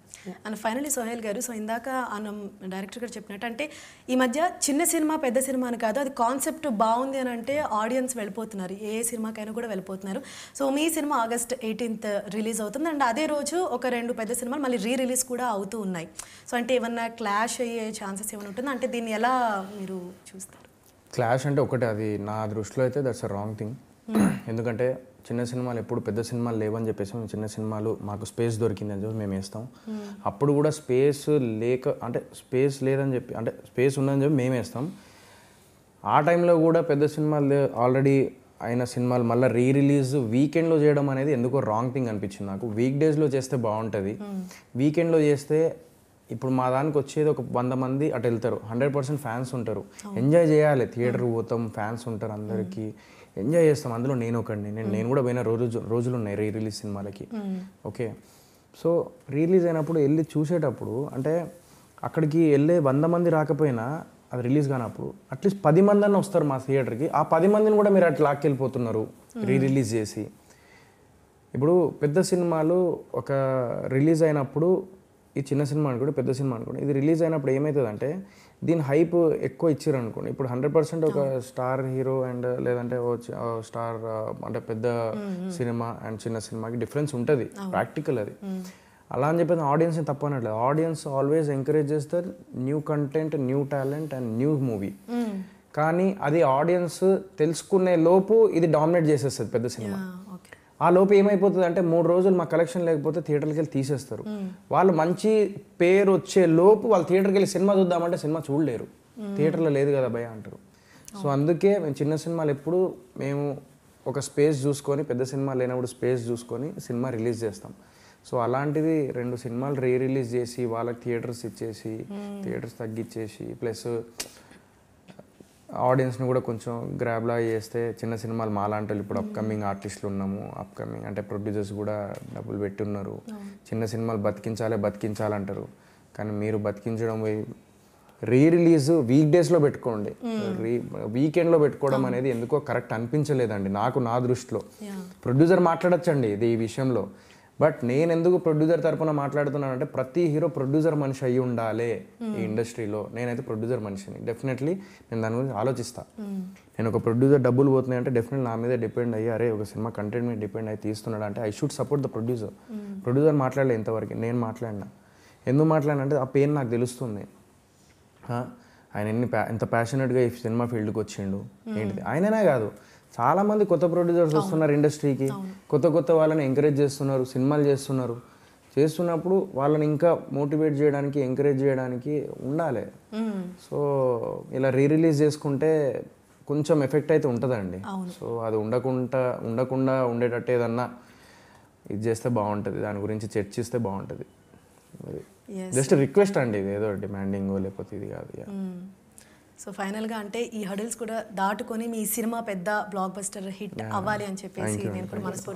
And finally Sohel గారు so ఇందాక మనం డైరెక్టర్ గారు చెప్పినట్టు అంటే ఈ మధ్య చిన్న సినిమా పెద్ద సినిమా అని కాదు అది కాన్సెప్ట్ బాగుంది అని అంటే ఆడియన్స్ వెళ్ళిపోతున్నారు ఏ సినిమాకైనా కూడా వెళ్ళిపోతున్నారు సో మీ సినిమా ఆగస్ట్ ఎయిటీన్త్ రిలీజ్ అవుతుంది అండ్ అదే రోజు ఒక రెండు పెద్ద సినిమాలు మళ్ళీ రీ రిలీజ్ కూడా అవుతూ ఉన్నాయి సో అంటే ఏమన్నా క్లాష్ అయ్యే ఛాన్సెస్ ఏమైనా ఉంటుందా అంటే దీన్ని ఎలా మీరు చూస్తారు క్లాష్ అంటే ఒకటే అది నా దృష్టిలో అయితే దట్స్ అ రాంగ్ థింగ్ ఎందుకంటే చిన్న సినిమాలు ఎప్పుడు పెద్ద సినిమాలు లేవని చెప్పేసి మేము చిన్న సినిమాలు మాకు స్పేస్ దొరికింది అని చెప్పి మేము వేస్తాం అప్పుడు కూడా స్పేస్ లేక అంటే స్పేస్ లేదని చెప్పి అంటే స్పేస్ ఉందని చెప్పి మేము వేస్తాం ఆ టైంలో కూడా పెద్ద సినిమాలు ఆల్రెడీ అయిన సినిమాలు మళ్ళీ రీ రిలీజ్ వీకెండ్లో చేయడం అనేది ఎందుకో రాంగ్ థింగ్ అనిపించింది నాకు వీక్ డేస్లో చేస్తే బాగుంటుంది వీకెండ్లో చేస్తే ఇప్పుడు మా దానికి వచ్చేది ఒక వంద మంది అటు వెళ్తారు హండ్రెడ్ పర్సెంట్ ఫ్యాన్స్ ఉంటారు ఎంజాయ్ చేయాలి థియేటర్ పోతాం ఫ్యాన్స్ ఉంటారు అందరికీ ఎంజాయ్ చేస్తాం అందులో నేను ఒకడిని నేను నేను కూడా పోయిన రోజు రోజులు ఉన్నాయి రీ రిలీజ్ సినిమాలకి ఓకే సో రిలీజ్ అయినప్పుడు వెళ్ళి చూసేటప్పుడు అంటే అక్కడికి వెళ్ళే వంద మంది రాకపోయినా అది రిలీజ్ కానప్పుడు అట్లీస్ట్ పది మంది అన్న వస్తారు మా థియేటర్కి ఆ పది మందిని కూడా మీరు అట్లా లాక్కెళ్ళిపోతున్నారు రీ రిలీజ్ చేసి ఇప్పుడు పెద్ద సినిమాలు ఒక రిలీజ్ అయినప్పుడు ఈ చిన్న సినిమా అనుకోండి పెద్ద సినిమా అనుకోండి ఇది రిలీజ్ అయినప్పుడు ఏమవుతుందంటే దీని హైప్ ఎక్కువ ఇచ్చారు అనుకోండి ఇప్పుడు హండ్రెడ్ పర్సెంట్ ఒక స్టార్ హీరో అండ్ లేదంటే ఓ చి- ఓ స్టార్ ఆ, అంటే పెద్ద సినిమా అండ్ చిన్న సినిమాకి డిఫరెన్స్ ఉంటుంది ప్రాక్టికల్ అది అలా అని చెప్పేసి ఆడియన్స్ తప్పు అనట్లేదు ఆడియన్స్ ఆల్వేస్ ఎంకరేజ్ చేస్తారు new content new talent and new movie కానీ అది ఆడియన్స్ తెలుసుకునే లోపు ఇది డామినేట్ చేసేస్తుంది పెద్ద సినిమా ఓకే ఆ లోపు ఏమైపోతుంది అంటే మూడు రోజులు మా కలెక్షన్ లేకపోతే థియేటర్కి వెళ్ళి తీసేస్తారు వాళ్ళు మంచి పేరు వచ్చే లోపు వాళ్ళు థియేటర్కి వెళ్ళి సినిమా చూద్దామంటే సినిమా చూడలేరు థియేటర్లో లేదు కదా భయ అంటారు సో అందుకే మేము చిన్న సినిమాలు ఎప్పుడు మేము ఒక స్పేస్ చూసుకొని పెద్ద సినిమా లేనప్పుడు స్పేస్ చూసుకొని సినిమా రిలీజ్ చేస్తాం సో అలాంటిది రెండు సినిమాలు రీ రిలీజ్ చేసి వాళ్ళకి థియేటర్స్ ఇచ్చేసి థియేటర్స్ తగ్గించేసి ప్లస్ ఆడియన్స్ని కూడా కొంచెం గ్రాబ్లా చేస్తే చిన్న సినిమాలు మాలాంటి వాళ్ళు ఇప్పుడు అప్కమింగ్ ఆర్టిస్టులు ఉన్నాము అప్కమింగ్ అంటే ప్రొడ్యూసర్స్ కూడా డబ్బులు పెట్టున్నారు చిన్న సినిమాలు బతికించాలే బతికించాలంటారు కానీ మీరు బతికించడం పోయి రీ రిలీజ్ వీక్ డేస్లో పెట్టుకోండి రీ వీకెండ్లో పెట్టుకోవడం అనేది ఎందుకో కరెక్ట్ అనిపించలేదండి నాకు నా దృష్టిలో ప్రొడ్యూసర్ మాట్లాడచ్చండి ఇది ఈ విషయంలో బట్ నేను ఎందుకు ప్రొడ్యూసర్ తరపున మాట్లాడుతున్నానంటే ప్రతి హీరో ప్రొడ్యూసర్ మనిషి అయి ఉండాలి ఈ ఇండస్ట్రీలో నేనైతే ప్రొడ్యూసర్ మనిషిని డెఫినెట్లీ నేను దాని గురించి ఆలోచిస్తా నేను ఒక ప్రొడ్యూసర్ డబ్బులు పోతున్నాయి అంటే డెఫినెట్ నా మీద డిపెండ్ అయ్యి అరే ఒక సినిమా కంటెంట్ మీద డిపెండ్ అయ్యి తీస్తున్నాడు అంటే I should support the producer producer మాట్లాడలే ఇంతవరకు నేను మాట్లాడినా ఎందుకు మాట్లాడినంటే ఆ పెయిన్ నాకు తెలుస్తుంది ఆ, ఆయన ఎన్ని ప్యా ఎంత ప్యాషనెట్గా ఈ సినిమా ఫీల్డ్కి వచ్చిండు ఏంటిది ఆయననే కాదు చాలా మంది కొత్త ప్రొడ్యూసర్స్ వస్తున్నారు ఇండస్ట్రీకి కొత్త కొత్త వాళ్ళని ఎంకరేజ్ చేస్తున్నారు సినిమాలు చేస్తున్నారు చేస్తున్నప్పుడు వాళ్ళని ఇంకా మోటివేట్ చేయడానికి ఎంకరేజ్ చేయడానికి ఉండాలి సో ఇలా రీ రిలీజ్ చేసుకుంటే కొంచెం ఎఫెక్ట్ అయితే ఉంటుందండి సో అది ఉండకుండా ఉండకుండా ఉండేటట్టు ఏదన్నా ఇది చేస్తే బాగుంటుంది దాని గురించి చర్చిస్తే బాగుంటుంది మరి Yes. జస్ట్ రిక్వెస్ట్ అండి ఇది ఏదో డిమాండింగ్ లేకపోతే ఇది కాదు yeah. సో ఫైనల్గా అంటే ఈ హడిల్స్ కూడా దాటుకొని మీ సినిమా పెద్ద బ్లాక్ బస్టర్ హిట్ అవ్వాలి అని చెప్పేసి నేను కూడా మనస్ఫూర్తి